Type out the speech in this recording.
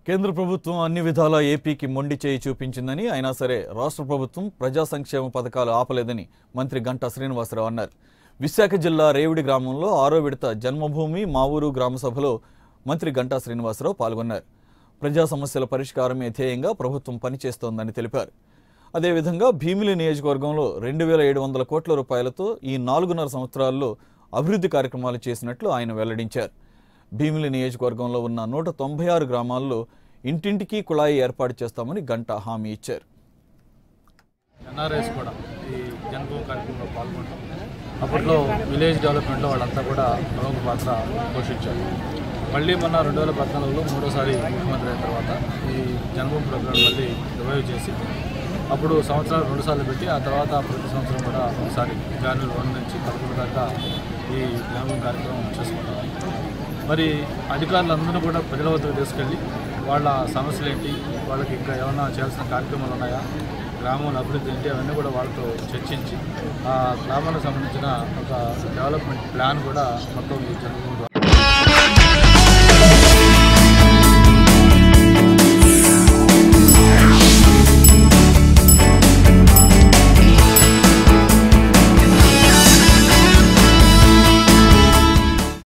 కేంద్ర ప్రభుత్వం అన్ని విధాలా ఏపీకి మొండి చేయి చూపించిందని అయినా సరే రాష్ట్ర ప్రభుత్వం ప్రజా సంక్షేమ పథకాలు ఆపలేదని మంత్రి గంటా శ్రీనివాసరావు అన్నారు విశాఖ జిల్లా రేవుడి గ్రామంలో ఆరో విడత జన్మభూమి మా ఊరు గ్రామ సభలో మంత్రి గంటా శ్రీనివాసరావు పాల్గొన్నారు ప్రజా సమస్యల పరిష్కారమే ధ్యేయంగా ప్రభుత్వం పనిచేస్తోందని తెలిపారు అదేవిధంగా భీమిలి నియోజకవర్గంలో రెండు వేల ఏడు వందల కోట్ల రూపాయలతో ఈ నాలుగున్నర సంవత్సరాల్లో అభివృద్ధి కార్యక్రమాలు చేసినట్లు ఆయన వెల్లడించారు భీమిలి నియోజకవర్గంలో ఉన్న నూట తొంభై ఆరు గ్రామాల్లో ఇంటింటికి కుళాయి ఏర్పాటు చేస్తామని గంట హామీ ఇచ్చారు ఎన్ఆర్ఐస్ కూడా ఈ జన్మభూమి కార్యక్రమంలో పాల్గొంటాం అప్పట్లో విలేజ్ డెవలప్మెంట్లో వాళ్ళంతా కూడా ప్రముఖ పాత్ర పోషించారు మళ్ళీ మొన్న రెండు వేల పద్నాలుగులో మూడోసారి ముఖ్యమంత్రి అయిన తర్వాత ఈ జన్మభూమి ప్రోగ్రాం మళ్ళీ రివైవ్ చేసి అప్పుడు సంవత్సరాలు రెండుసార్లు పెట్టి ఆ తర్వాత ప్రతి సంవత్సరం కూడా ఒకసారి జనవరి వన్ నుంచి పదకొండు దాకా ఈ జన్మభూమి కార్యక్రమం చేసుకుంటాం మరి అధికారులందరూ కూడా ప్రజల వద్దకు తీసుకెళ్ళి వాళ్ళ సమస్యలు ఏంటి వాళ్ళకి ఇంకా ఏమైనా చేయాల్సిన కార్యక్రమాలు ఉన్నాయా గ్రామంలో అభివృద్ధి ఏంటి అవన్నీ కూడా వాళ్ళతో చర్చించి ఆ గ్రామానికి సంబంధించిన ఒక డెవలప్మెంట్ ప్లాన్ కూడా మొత్తం ఈ జరుగుతుంది